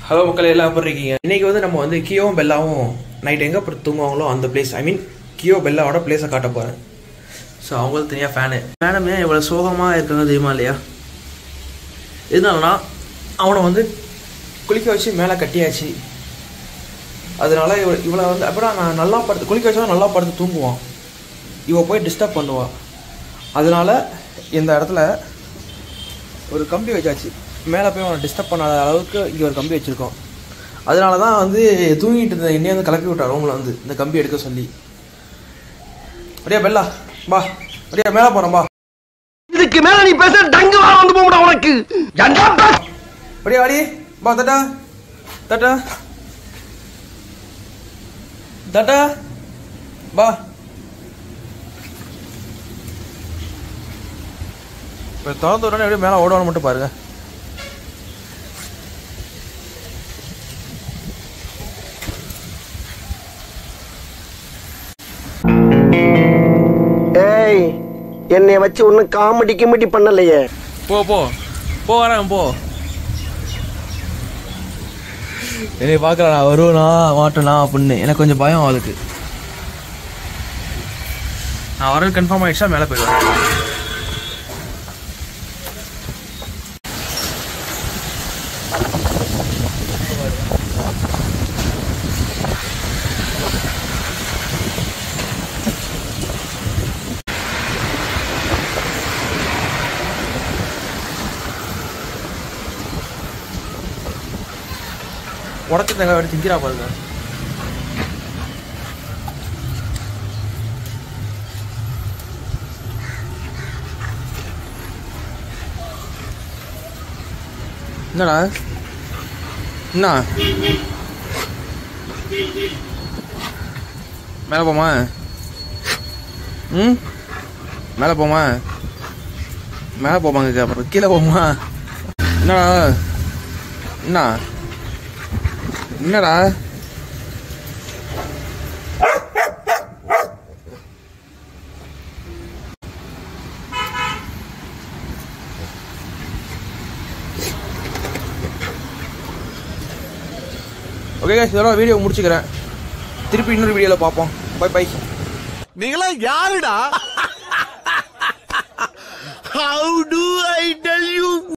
hello மக்கள் எல்லாம் எப்படி இருக்கீங்க இன்னைக்கு வந்து நம்ம வந்து கியோவும் பெல்லாவும் நைட் எங்கே படுத்து தூங்குவாங்களோ அந்த பிளேஸ் ஐ மீன் கியோ பெல்லாவோட பிளேஸை காட்ட போகிறேன் ஸோ அவங்களுக்கு தனியாக ஃபேனு மேடம் ஏன் இவ்வளோ சோகமாக இருக்காங்க தெரியுமா இல்லையா எதனாலனா அவனை வந்து குளிக்க வச்சு மேலே கட்டியாச்சு அதனால இவ இவளை வந்து அப்புறம் நான் நல்லா படுத்து குளிக்க வச்சா நல்லா படுத்து தூங்குவான் இவ போய் டிஸ்டர்ப் பண்ணுவான் அதனால இந்த இடத்துல ஒரு கம்பி வச்சாச்சு மேலே போய் அவனை டிஸ்டர்ப் பண்ணாத அளவுக்கு இங்கே ஒரு கம்பி வச்சுருக்கோம் அதனால தான் வந்து தூங்கிட்டு இருந்த என்னைய வந்து கிளப்பி விட்டா ரூமில் வந்து இந்த கம்பி எடுக்க சொல்லி அப்படியே பெல்லா பா அப்படியே மேலே போகிறோம் பா இதுக்கு மேல நீ பேச டங்கு வா வந்து போடா உனக்கு ஏன்டா பேச அப்படியே வாடி பா தட்டா தட்டா தட்டா பா இப்போ திறந்து உடனே அப்படியே மேலே ஓடணும் மட்டும் பாருங்க ஏய் என்னைய வச்சு ஒன்னும் காமெடி கிமெடி பண்ணலையே போ போ போ வரேன் போ என்னை பார்க்கல நான் வருவேனா மாட்டேனா அப்படின்னு எனக்கு கொஞ்சம் பயம் அதுக்கு நான் வரது கன்ஃபார்ம் ஆயிடுச்சா மேலே போயிடுவேன் உடச்சி தேங்காய் எடுத்து திங்கிறா பாருங்க என்னடா என்ன மேலே போமா ம் மேலே போமா மேலே போமாங்க அப்புறம் கீழே போமா என்னடா என்ன என்னடா ஓகே இதோட வீடியோ முடிச்சுக்கிறேன் திருப்பி இன்னொரு வீடியோவில் பார்ப்போம் பை பை நீங்களா யாருடா how to I tell you